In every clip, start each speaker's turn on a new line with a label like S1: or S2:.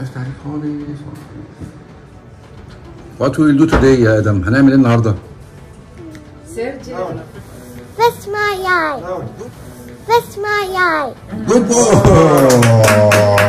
S1: افتح عليك خالص What will do today يا ادم هنعمل ايه النهارده
S2: سيرجري
S3: That's my eye. That's my eye.
S1: Good boy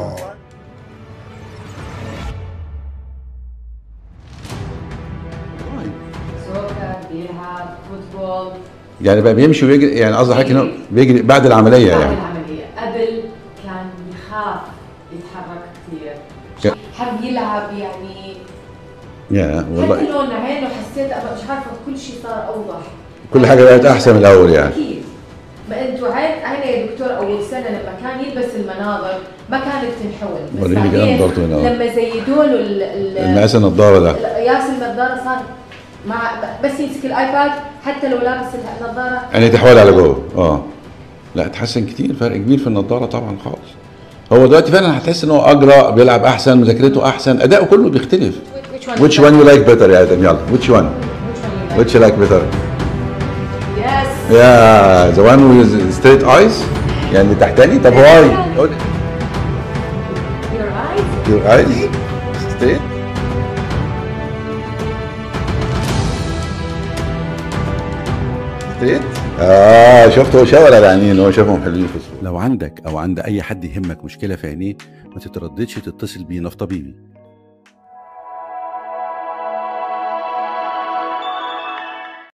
S2: سوكر بيلعب فوتبول
S1: يعني بقى بيمشي ويجري يعني قصدي حضرتك انه بيجري بعد العمليه
S2: بعد
S1: يعني
S2: العملية قبل كان يخاف يتحرك كثير
S1: يا-
S2: حب يلعب يعني
S1: يا
S2: حتى
S1: والله
S2: لون عينه حسيت أبقى مش عارفة كل شيء صار أوضح
S1: كل حاجه بقت احسن من الاول يعني
S2: أكيد ما انتوا عين عين يا دكتور اول سنه لما كان يلبس المناظر ما كانت تنحول بس
S1: وريني كده
S2: بعدين
S1: نضارته هنا.
S2: لما زيدوا له ال- ال-
S1: المقاس النضاره ده
S2: قياس النظاره صار مع بس يمسك الايباد حتى لو لابس النظاره
S1: يعني تحول على جوه اه لا اتحسن كتير فرق كبير في النضاره طبعا خالص هو دلوقتي فعلا هتحس ان هو اجرى بيلعب احسن مذاكرته احسن اداؤه كله بيختلف
S2: which one
S1: which one you like better يا ادم يلا which one
S2: which one you like?
S1: which you like better
S2: yes
S1: يا the one with straight eyes يعني تحتاني طب واي
S2: your eyes
S1: your eyes straight straight اه شفت هو شاور على عينين هو شافهم حلوين في الصوره لو عندك او عند اي حد يهمك مشكله في عينيه ما تترددش تتصل بينا في طبيبي